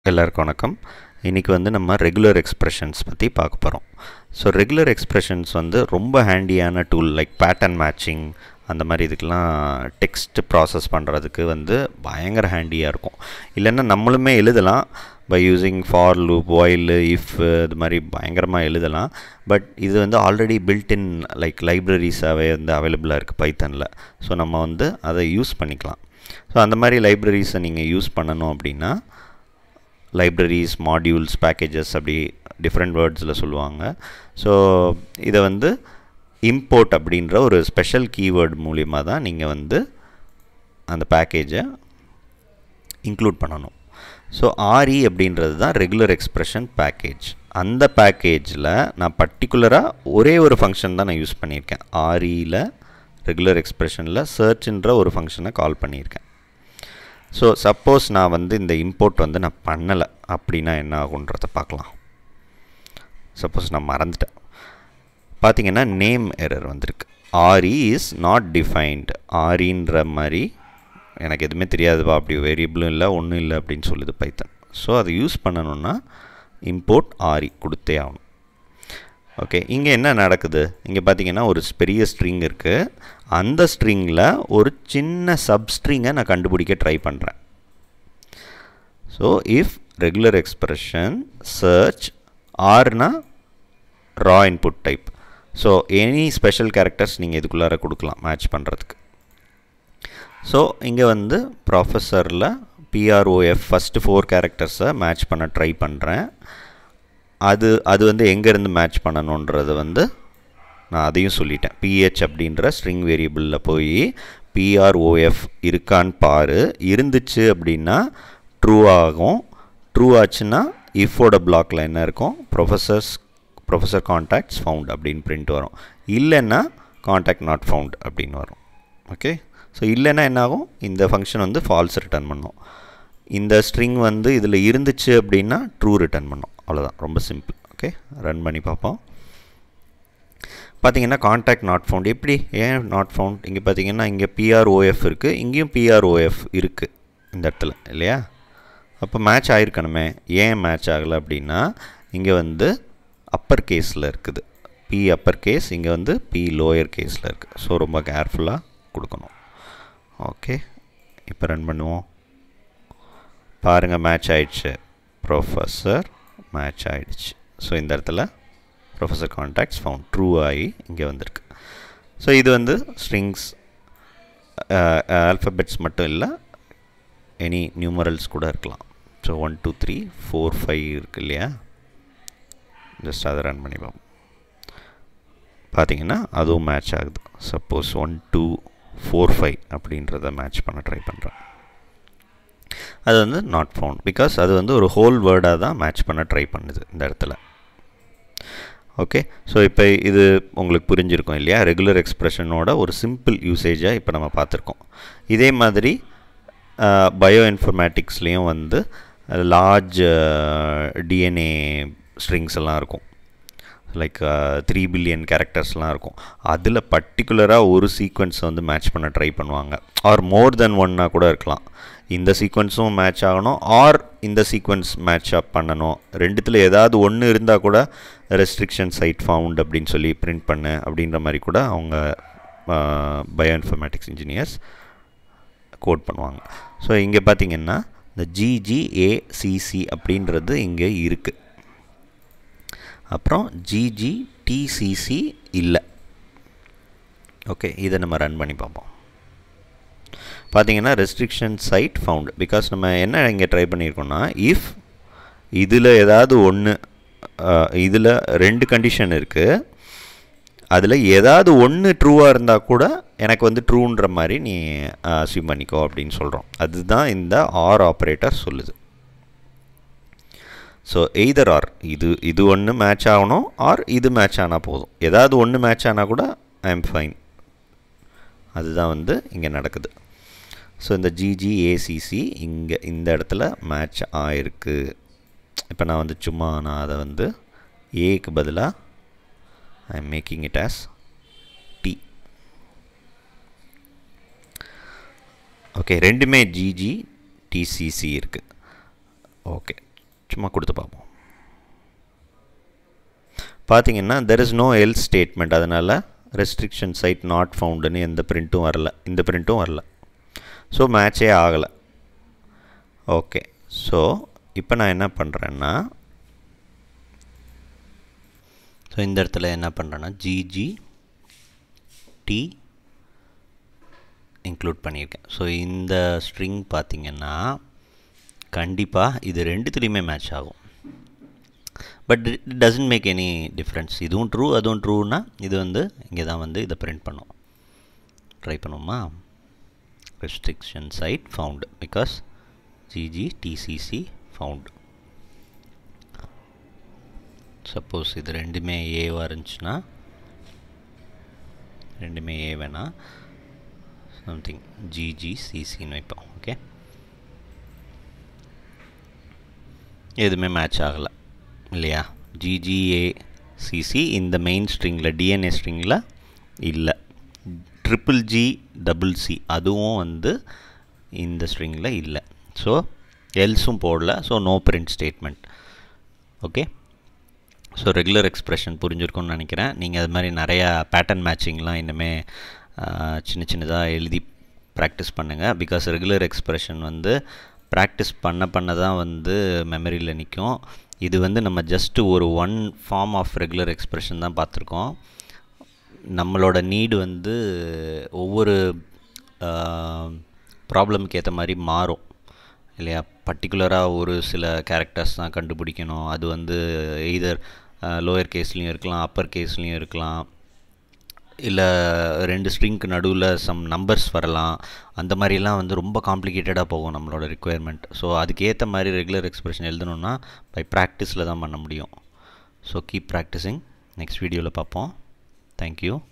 எல்லாருக்கும் வணக்கம் இன்றைக்கி வந்து நம்ம ரெகுலர் எக்ஸ்ப்ரெஷன்ஸ் பற்றி பார்க்க போகிறோம் ஸோ ரெகுலர் எக்ஸ்ப்ரெஷன்ஸ் வந்து ரொம்ப ஹேண்டியான டூல் லைக் பேட்டர்ன் மேட்சிங் அந்த மாதிரி இதுக்கெலாம் டெக்ஸ்ட் ப்ராசஸ் பண்ணுறதுக்கு வந்து பயங்கர ஹேண்டியாக இருக்கும் இல்லைன்னா நம்மளுமே எழுதலாம் by using for loop while if இது மாதிரி பயங்கரமாக எழுதலாம் பட் இது வந்து ஆல்ரெடி பில்ட்-இன் லைக் லைப்ரரிஸாகவே வந்து அவைலபிளாக இருக்குது பைத்தனில் ஸோ நம்ம வந்து அதை யூஸ் பண்ணிக்கலாம் ஸோ அந்த மாதிரி லைப்ரரிஸை நீங்கள் யூஸ் பண்ணணும் அப்படின்னா லைப்ரரிஸ் மாடியூல்ஸ் பேக்கேஜஸ் அப்படி டிஃப்ரெண்ட் வேர்ட்ஸில் சொல்லுவாங்க ஸோ இதை வந்து இம்போர்ட் அப்படின்ற ஒரு ஸ்பெஷல் கீவேர்டு மூலிமா தான் நீங்கள் வந்து அந்த பேக்கேஜை இன்க்ளூட் பண்ணணும் ஸோ ஆர்இ அப்படின்றது தான் ரெகுலர் எக்ஸ்ப்ரெஷன் பேக்கேஜ் அந்த பேக்கேஜில் நான் பர்டிகுலராக ஒரே ஒரு ஃபங்க்ஷன் தான் நான் யூஸ் பண்ணியிருக்கேன் ஆர்இயில் ரெகுலர் எக்ஸ்ப்ரெஷனில் சர்ச்ன்ற ஒரு ஃபங்க்ஷனை கால் பண்ணியிருக்கேன் ஸோ சப்போஸ் நான் வந்து இந்த இம்போர்ட் வந்து நான் பண்ணலை அப்படின்னா என்ன ஆகுன்றத பார்க்கலாம் சப்போஸ் நான் மறந்துட்டேன் பார்த்தீங்கன்னா நேம் எரர் வந்திருக்கு ஆர்இ இஸ் நாட் டிஃபைன்டு ஆரின்ற மாதிரி எனக்கு எதுவுமே தெரியாதுப்பா அப்படி வேரியபிளும் இல்லை ஒன்றும் இல்லை அப்படின்னு சொல்லுது பைத்தன் ஸோ அதை யூஸ் பண்ணணுன்னா இம்போர்ட் ஆரி கொடுத்தே ஆகணும் ஓகே இங்கே என்ன நடக்குது இங்கே பார்த்தீங்கன்னா ஒரு பெரிய ஸ்ட்ரிங் இருக்குது அந்த ஸ்ட்ரிங்கில் ஒரு சின்ன சப்ஸ்ட்ரிங்கை நான் கண்டுபிடிக்க ட்ரை பண்ணுறேன் so if regular expression search ஆர்னா raw input type so any special characters நீங்கள் இதுக்குள்ளார கொடுக்கலாம் மேட்ச் பண்ணுறதுக்கு ஸோ இங்கே வந்து ப்ரொஃபஸரில் பிஆர்ஓஎஃப் ஃபஸ்ட்டு ஃபோர் கேரக்டர்ஸை மேட்ச் பண்ண ட்ரை பண்ணுறேன் அது அது வந்து எங்கேருந்து மேட்ச் பண்ணணுன்றது வந்து நான் அதையும் சொல்லிட்டேன் பிஹெச் அப்படின்ற ஸ்ட்ரிங் வேரியபிளில் போய் பிஆர்ஓஎஃப் இருக்கான்னு பாரு இருந்துச்சு அப்படின்னா ட்ரூ ஆகும் ட்ரூ ஆச்சுன்னா இஃபோட பிளாக்ல என்ன இருக்கும் ப்ரொஃபஸர்ஸ் ப்ரொஃபஸர் கான்டாக்ட்ஸ் ஃபவுண்ட் அப்படின்னு பிரிண்ட் வரும் இல்லைன்னா கான்டாக்ட் நாட் ஃபவுண்ட் அப்படின்னு வரும் ஓகே ஸோ இல்லைன்னா என்னாகும் இந்த ஃபங்க்ஷன் வந்து ஃபால்ஸ் ரிட்டர்ன் பண்ணும் இந்த ஸ்ட்ரிங் வந்து இதில் இருந்துச்சு அப்படின்னா ட்ரூ ரிட்டர்ன் பண்ணும் அவ்வளோதான் ரொம்ப சிம்பிள் ஓகே ரன் பண்ணி பார்ப்போம் பார்த்தீங்கன்னா கான்டாக்ட் நாட் ஃபவுண்ட் எப்படி ஏன் நாட் ஃபவுண்ட் இங்கே பார்த்தீங்கன்னா இங்கே பிஆர்ஓஎஃப் இருக்குது இங்கேயும் பிஆர்ஓஎஃப் இருக்குது இந்த இடத்துல இல்லையா அப்போ மேட்ச் ஆகிருக்கணுமே ஏன் மேட்ச் ஆகலை அப்படின்னா இங்கே வந்து அப்பர் கேஸில் இருக்குது பி அப்பர் கேஸ் இங்கே வந்து பி லோயர் கேஸில் இருக்குது ஸோ ரொம்ப கேர்ஃபுல்லாக கொடுக்கணும் ஓகே இப்போ ரன் பண்ணுவோம் பாருங்கள் மேட்ச் ஆயிடுச்சு ப்ரொஃபஸர் மேட்ச் ஆகிடுச்சு ஸோ இந்த இடத்துல ப்ரொஃபஸர் கான்டாக்ட்ஸ் ஃபவுண்ட் ட்ரூ ஆகி இங்கே வந்திருக்கு ஸோ இது வந்து ஸ்ட்ரிங்ஸ் ஆல்ஃபபெட்ஸ் மட்டும் இல்லை எனி நியூமரல்ஸ் கூட இருக்கலாம் so one two three four five இருக்கு இல்லையா ஜஸ்ட் அதை ரன் பண்ணி பார்ப்போம் பார்த்தீங்கன்னா அதுவும் மேட்ச் ஆகுது suppose one two four five அப்படின்றத மேட்ச் பண்ண ட்ரை பண்ணுறேன் அது வந்து நாட் ஃபவுண்ட் பிகாஸ் அது வந்து ஒரு ஹோல் வேர்டாக தான் மேட்ச் பண்ண ட்ரை பண்ணுது இந்த இடத்துல ஓகே ஸோ இப்போ இது உங்களுக்கு புரிஞ்சிருக்கும் இல்லையா ரெகுலர் எக்ஸ்ப்ரெஷனோட ஒரு சிம்பிள் யூசேஜாக இப்போ நம்ம பார்த்துருக்கோம் இதே மாதிரி பயோ இன்ஃபர்மேட்டிக்ஸ்லேயும் வந்து லார்ஜ் டிஎன்ஏ ஸ்ட்ரிங்ஸ் எல்லாம் இருக்கும் லைக் த்ரீ பில்லியன் கேரக்டர்ஸ்லாம் இருக்கும் அதில் பர்டிகுலராக ஒரு சீக்வன்ஸ் வந்து மேட்ச் பண்ண ட்ரை பண்ணுவாங்க ஆர் மோர் தென் ஒன்னா கூட இருக்கலாம் இந்த சீக்வன்ஸும் மேட்ச் ஆகணும் ஆர் இந்த சீக்வன்ஸ் மேட்ச் அப் பண்ணணும் ரெண்டுத்தில் ஏதாவது ஒன்று இருந்தால் கூட ரெஸ்ட்ரிக்ஷன் சைட் ஃபவுண்ட் அப்படின்னு சொல்லி பிரிண்ட் பண்ணு அப்படின்ற மாதிரி கூட அவங்க பயோ இன்ஃபர்மேட்டிக்ஸ் இன்ஜினியர்ஸ் கோட் பண்ணுவாங்க ஸோ இங்கே பார்த்தீங்கன்னா இந்த ஜிஜிஏசிசி அப்படின்றது இங்கே இருக்குது அப்புறம் ஜிஜிடிசிசி இல்லை ஓகே இதை நம்ம ரன் பண்ணி பார்ப்போம் பார்த்தீங்கன்னா ரெஸ்ட்ரிக்ஷன் சைட் ஃபவுண்ட் பிகாஸ் நம்ம என்ன இங்கே ட்ரை பண்ணியிருக்கோம்னா இஃப் இதில் ஏதாவது ஒன்று இதில் ரெண்டு கண்டிஷன் இருக்குது அதில் ஏதாவது ஒன்று ட்ரூவாக இருந்தால் கூட எனக்கு வந்து ட்ரூன்ற மாதிரி நீ அசியூம் பண்ணிக்கோ அப்படின்னு சொல்கிறோம் அதுதான் இந்த ஆர் ஆப்ரேட்டர் சொல்லுது ஸோ எய்தர் ஆர் இது இது ஒன்று மேட்ச் ஆகணும் ஆர் இது மேட்ச் ஆனால் போதும் ஏதாவது ஒன்று மேட்ச் ஆனால் கூட ஐ எம் ஃபைன் அதுதான் வந்து இங்கே நடக்குது ஸோ இந்த ஜிஜிஏசிசி இங்கே இந்த இடத்துல மேட்ச் ஆயிருக்கு இப்போ நான் வந்து சும்மா நான் அதை வந்து ஏக்கு பதிலாக I am making it as T okay ரெண்டுமே ஜிஜி டிசிசி இருக்குது ஓகே சும்மா கொடுத்து பார்ப்போம் பார்த்தீங்கன்னா there is no else statement அதனால் ரெஸ்ட்ரிக்ஷன் சைட் நாட் ஃபவுண்டுன்னு எந்த பிரிண்ட்டும் வரல இந்த பிரிண்ட்டும் வரல ஸோ மேட்சே ஆகலை ஓகே ஸோ இப்போ நான் என்ன பண்ணுறேன்னா ஸோ இந்த இடத்துல என்ன பண்ணுறேன்னா ஜிஜி டி இன்க்ளூட் பண்ணியிருக்கேன் ஸோ இந்த ஸ்ட்ரிங் பார்த்திங்கன்னா கண்டிப்பாக இது ரெண்டுத்துலேயுமே மேட்ச் ஆகும் but it doesn't make any difference இதுவும் ட்ரூ அதுவும் ட்ரூனா இது வந்து இங்கே தான் வந்து இதை பிரிண்ட் பண்ணும் ட்ரை பண்ணுவோமா restriction site found because G G T C C found suppose இது ரெண்டுமே ஏவாக இருந்துச்சுன்னா ரெண்டுமே ஏ வேணால் சம்திங் ஜிஜிசிசின்னு வைப்போம் ஓகே எதுவுமே மேட்ச் ஆகலை இல்லையா ஜிஜிஏ சிசி இந்த மெயின் ஸ்ட்ரிங்கில் டிஎன்ஏ ஸ்ட்ரிங்கில் இல்லை ட்ரிபிள் ஜி டபுள் சி அதுவும் வந்து இந்த ஸ்ட்ரிங்கில் இல்லை ஸோ எல்ஸும் போடல so no print statement okay so regular expression புரிஞ்சிருக்கும்னு நினைக்கிறேன் நீங்கள் அது மாதிரி நிறையா பேட்டர்ன் மேட்சிங்லாம் இனிமேல் சின்ன சின்னதாக எழுதி ப்ராக்டிஸ் பண்ணுங்கள் பிகாஸ் ரெகுலர் எக்ஸ்ப்ரெஷன் வந்து ப்ராக்டிஸ் பண்ண பண்ண தான் வந்து மெமரியில் நிற்கும் இது வந்து நம்ம ஜஸ்ட்டு ஒரு one form of regular expression தான் பார்த்துருக்கோம் நம்மளோட நீடு வந்து ஒவ்வொரு ப்ராப்ளமுக்கு ஏற்ற மாதிரி மாறும் இல்லையா பர்டிகுலராக ஒரு சில கேரக்டர்ஸ் தான் கண்டுபிடிக்கணும் அது வந்து எய்தர் லோயர் கேஸ்லேயும் இருக்கலாம் அப்பர் கேஸ்லேயும் இருக்கலாம் இல்லை ரெண்டு ஸ்ட்ரிங்க்கு நடுவில் சம் நம்பர்ஸ் வரலாம் அந்த மாதிரிலாம் வந்து ரொம்ப காம்ப்ளிகேட்டடாக போகும் நம்மளோட ரிக்குயர்மெண்ட் ஸோ அதுக்கேற்ற மாதிரி ரெகுலர் எக்ஸ்பிரஷன் எழுதணுன்னா பை ப்ராக்டிஸில் தான் பண்ண முடியும் ஸோ கீப் ப்ராக்டிஸிங் நெக்ஸ்ட் வீடியோவில் பார்ப்போம் தேங்க்யூ